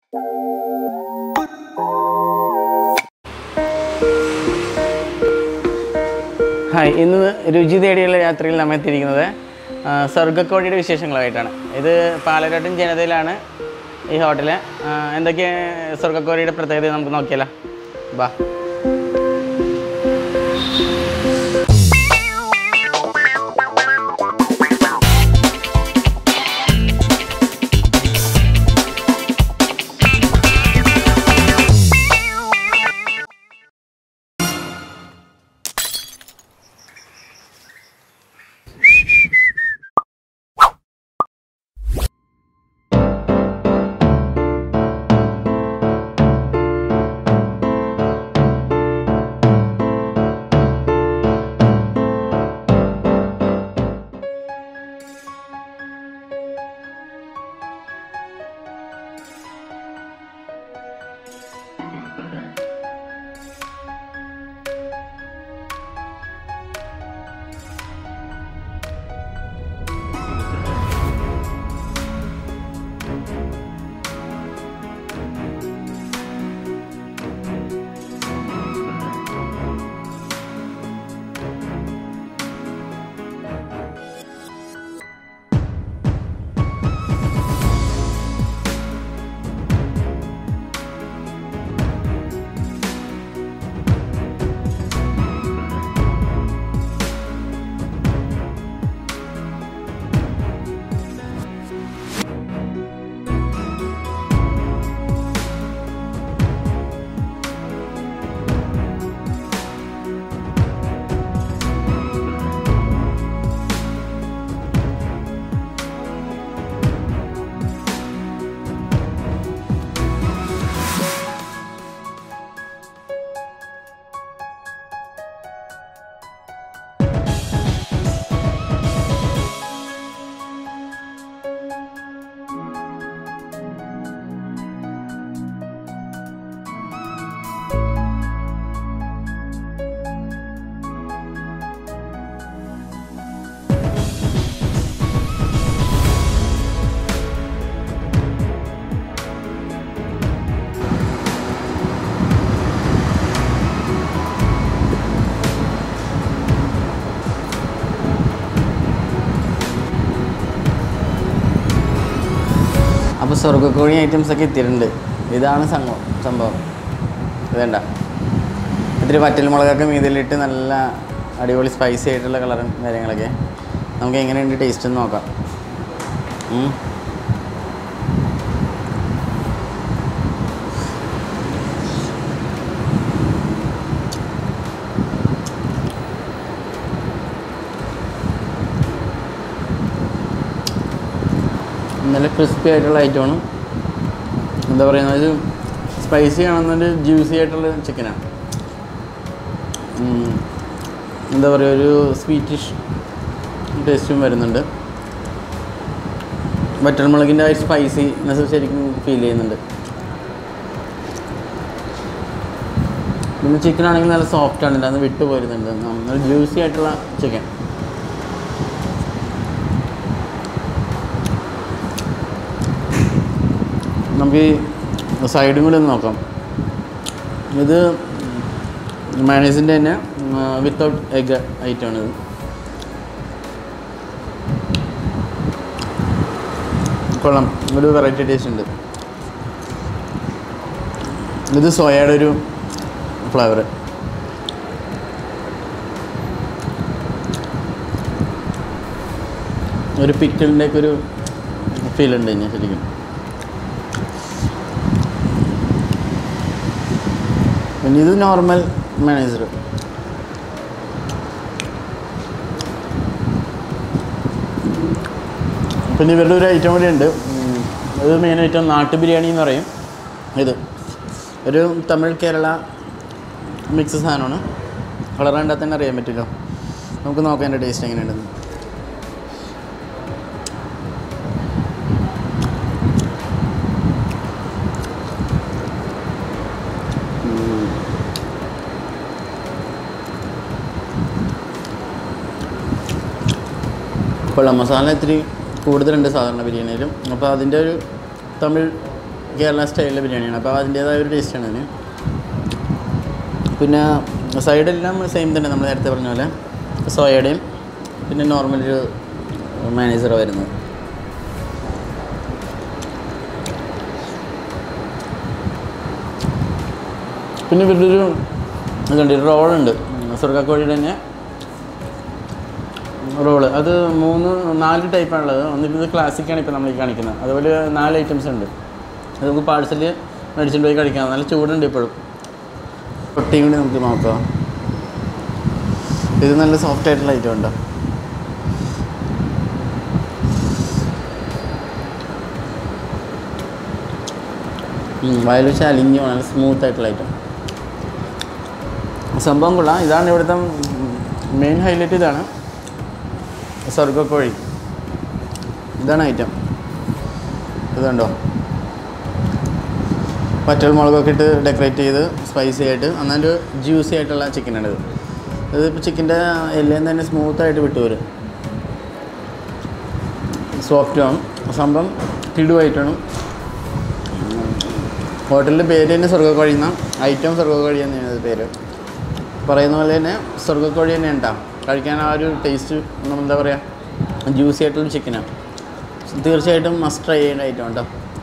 Hi ഇന്ന് രുചി തേടിയുള്ള യാത്രയിൽ നമ്മൾ എത്തിയിരിക്കുന്നത് ആ, സ്വർഗ്ഗക്കോഴിയുടെ വിശേഷങ്ങളായിട്ടാണ് ഇത് പാലക്കാട്ടൻ ജനതയിലാണ് ഈ ഹോട്ടല് ആ, എന്തൊക്കെ സ്വർഗ്ഗക്കോഴിയുടെ പ്രത്യേകത നമുക്ക് നോക്കിയാലോ ബാ അപ്പോൾ സ്വർഗ്ഗക്കോഴി ഐറ്റംസ് ഒക്കെ എത്തിയിട്ടുണ്ട് ഇതാണ് സംഭവം സംഭവം ഇതേണ്ട ഇത്തിരി വറ്റൽമുളകൊക്കെ മീതിലിട്ട് നല്ല അടിപൊളി സ്പൈസി ആയിട്ടുള്ള കളറും കാര്യങ്ങളൊക്കെ നമുക്ക് എങ്ങനെയുണ്ട് ടേസ്റ്റ് എന്ന് നോക്കാം ഉം. നല്ല ക്രിസ്പി ആയിട്ടുള്ള ഐറ്റമാണ് എന്താ പറയുക ഒരു സ്പൈസി ആണെന്നൊരു ജ്യൂസി ആയിട്ടുള്ള ചിക്കനാണ് എന്താ പറയുക ഒരു സ്വീറ്റിഷ് ടേസ്റ്റും വരുന്നുണ്ട് വറ്റൽമുളകിൻ്റെ ആ സ്പൈസിനെസ് ശരിക്കും ഫീൽ ചെയ്യുന്നുണ്ട് പിന്നെ ചിക്കൻ ആണെങ്കിൽ നല്ല സോഫ്റ്റ് ആണ് അതിന് വിട്ടു പോരുന്നുണ്ട് നല്ല ജ്യൂസി ആയിട്ടുള്ള ചിക്കൻ നമുക്ക് ഈ സൈഡും കൂടി ഒന്ന് നോക്കാം ഇത് മയണൈസിൻ്റെ തന്നെ വിത്തൗട്ട് എഗ് ഐറ്റമാണ് ഇത് കൊള്ളാം ഒരു വെറൈറ്റി ടേസ്റ്റ് ഉണ്ട് ഇത് സോയയുടെ ഒരു ഫ്ലേവർ ഒരു പിക്കിളിൻ്റെ ഒക്കെ ഒരു ഫീൽ ഉണ്ട് ഇനി ശരിക്കും പിന്നെ ഇത് നോർമൽ മാനേജർ പിന്നെ ഇവരുടെ ഒരു ഐറ്റം കൂടി ഉണ്ട് ഉം, ഇത് മെയിൻ ഐറ്റം നാട്ടു ബിരിയാണി എന്ന് പറയും ഇത് ഒരു തമിഴ് കേരള മിക്സ് സാധനമാണ് കളർ കണ്ടാൽ തന്നെ അറിയാൻ പറ്റില്ല നമുക്ക് നോക്കാം എൻ്റെ ടേസ്റ്റ് എങ്ങനെയുണ്ടെന്ന് കൊള്ളാം മസാല ഇത്തിരി കൂടുതലുണ്ട് സാധാരണ ബിരിയാണിയിലും അപ്പോൾ അതിൻ്റെ ഒരു തമിഴ് കേരള സ്റ്റൈലിലെ ബിരിയാണിയാണ് അപ്പോൾ അതിൻ്റേതായ ഒരു ടേസ്റ്റാണ് അതിന് പിന്നെ സൈഡെല്ലാം സെയിം തന്നെ നമ്മൾ നേരത്തെ പറഞ്ഞ പോലെ സോയയുടെയും പിന്നെ നോർമൽ ഒരു മാനേജർ വരുന്നത് പിന്നെ ഇവരുടെ ഒരു ഇതുണ്ട് ഒരു റോളുണ്ട് സ്വർഗ്ഗക്കോഴിയുടെ തന്നെ റോള് അത് മൂന്ന് നാല് ടൈപ്പാണുള്ളത് ഒന്നിപ്പോൾ ഇത് ക്ലാസിക്കാണ് ഇപ്പോൾ നമ്മൾ ഈ കാണിക്കുന്നത് അതുപോലെ നാല് ഐറ്റംസ് ഉണ്ട് അത് നമുക്ക് പാഴ്സൽ മേടിച്ചിട്ട് പോയി കഴിക്കാം നല്ല ചൂടുണ്ട് ഇപ്പോഴും പൊട്ടിയും കൂടി നമുക്ക് നോക്കാം ഇത് നല്ല സോഫ്റ്റ് ആയിട്ടുള്ള ഐറ്റം ഉണ്ടോ വയൽ വെച്ച് അലിഞ്ഞു നല്ല സ്മൂത്ത് ആയിട്ടുള്ള ഐറ്റം സംഭവം കൊള്ളാം ഇതാണ് ഇവിടുത്തെ മെയിൻ ഹൈലൈറ്റ് ഇതാണ് സ്വർഗ്ഗക്കോഴി ഇതാണ് ഐറ്റം ഇതുണ്ടോ പറ്റൽ മുളകൊക്കെ ഇട്ട് ഡെക്കറേറ്റ് ചെയ്ത് സ്പൈസി ആയിട്ട് നന്നായിട്ട് ജ്യൂസി ആയിട്ടുള്ള ചിക്കനാണ് ഇത് ഇതിപ്പോൾ ചിക്കൻ്റെ എല്ലാം തന്നെ സ്മൂത്തായിട്ട് വിട്ടു വരും സോഫ്റ്റ് ആണ് സംഭവം കിടുവായിട്ടാണ് ഹോട്ടലിൻ്റെ പേര് തന്നെ സ്വർഗ്ഗക്കോഴി എന്നാ ഐറ്റം സ്വർഗ്ഗക്കോഴി തന്നെയാണ് ഇത് പേര് പറയുന്ന പോലെ തന്നെ സ്വർഗ്ഗക്കോഴി തന്നെ ഉണ്ടാവും കഴിക്കാൻ ആ ഒരു ടേസ്റ്റ് നമ്മൾ എന്താ പറയുക ജ്യൂസി ആയിട്ടുള്ള ചിക്കനാണ് തീർച്ചയായിട്ടും മസ്റ്റ് ട്രൈ ചെയ്യേണ്ട ഐറ്റം കേട്ടോ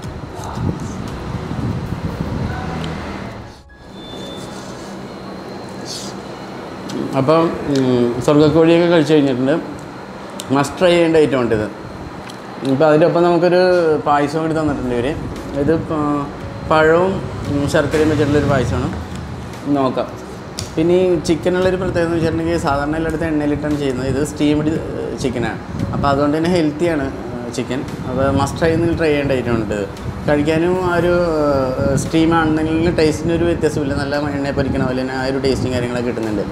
അപ്പം ഉം, സ്വർഗ്ഗക്കോഴിയൊക്കെ കഴിച്ചു കഴിഞ്ഞിട്ടുണ്ട് മസ്റ്റ് ട്രൈ ചെയ്യേണ്ട ഐറ്റം ഉണ്ട് ഇത് ഇപ്പോൾ അതിൻ്റെ ഒപ്പം നമുക്കൊരു പായസം കൂടി തന്നിട്ടുണ്ട് ഇവർ ഇത് പ- പഴവും ഉം, ശർക്കരയും വെച്ചിട്ടുള്ളൊരു പായസമാണ് നോക്കാം പിന്നെ ഈ ചിക്കനുള്ളൊരു പ്രത്യേകത എന്ന് വെച്ചിട്ടുണ്ടെങ്കിൽ സാധാരണ എല്ലായിടത്തും എണ്ണയിലിട്ടാണ് ചെയ്യുന്നത് ഇത് സ്റ്റീംഡ് ചിക്കനാണ് അപ്പോൾ അതുകൊണ്ട് തന്നെ ഹെൽത്തിയാണ് ചിക്കൻ അപ്പോൾ മസ്റ്റ് ട്രൈ എന്ന് ട്രൈ ചെയ്യേണ്ട ഐറ്റം ഉണ്ട് ഇത് കഴിക്കാനും ആ ഒരു സ്റ്റീം ആണെന്നെങ്കിൽ ടേസ്റ്റിന് ഒരു വ്യത്യാസമില്ല നല്ല എണ്ണയെ പൊരിക്കണ പോലെ തന്നെ ആ ഒരു ടേസ്റ്റും കാര്യങ്ങളൊക്കെ കിട്ടുന്നുണ്ട്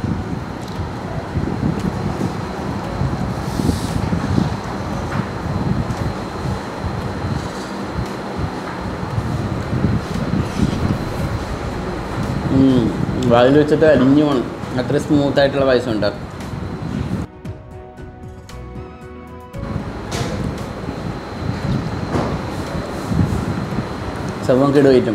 വാതിൽ വെച്ചിട്ട് അലിഞ്ഞു പോകണം അത്ര സ്മൂത്ത് ആയിട്ടുള്ള പായസം ഉണ്ടാകും സംഭവം കിടുവൈറ്റും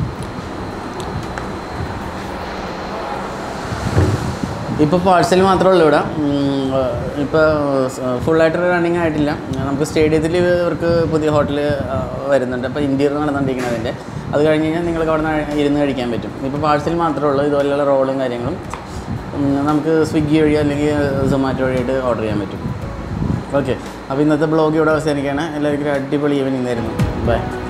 ഇപ്പോൾ പാഴ്സൽ മാത്രമേ ഉള്ളൂ ഇവിടെ ഇപ്പോൾ ഫുള്ളായിട്ട് റണ്ണിങ് ആയിട്ടില്ല നമുക്ക് സ്റ്റേഡിയത്തിൽ ഇവർക്ക് പുതിയ ഹോട്ടൽ വരുന്നുണ്ട് അപ്പോൾ ഇന്ത്യയിൽ നടന്നുകൊണ്ടിരിക്കുന്നത് അതിൻ്റെ അത് കഴിഞ്ഞ് കഴിഞ്ഞാൽ നിങ്ങൾക്ക് അവിടെ നിന്ന് ഇരുന്ന് കഴിക്കാൻ പറ്റും ഇപ്പോൾ പാഴ്സൽ മാത്രമേ ഉള്ളൂ ഇതുപോലെയുള്ള റോളും കാര്യങ്ങളും ഉം, നമുക്ക് സ്വിഗ്ഗി വഴി അല്ലെങ്കിൽ സൊമാറ്റോ വഴിയായിട്ട് ഓർഡർ ചെയ്യാൻ പറ്റും ഓക്കെ അപ്പോൾ ഇന്നത്തെ ബ്ലോഗ് ഇവിടെ അവസാനിക്കുകയാണ് എല്ലാവർക്കും ഒരു അടിപൊളി ഈവനിങ് ആയിരുന്നു ബൈ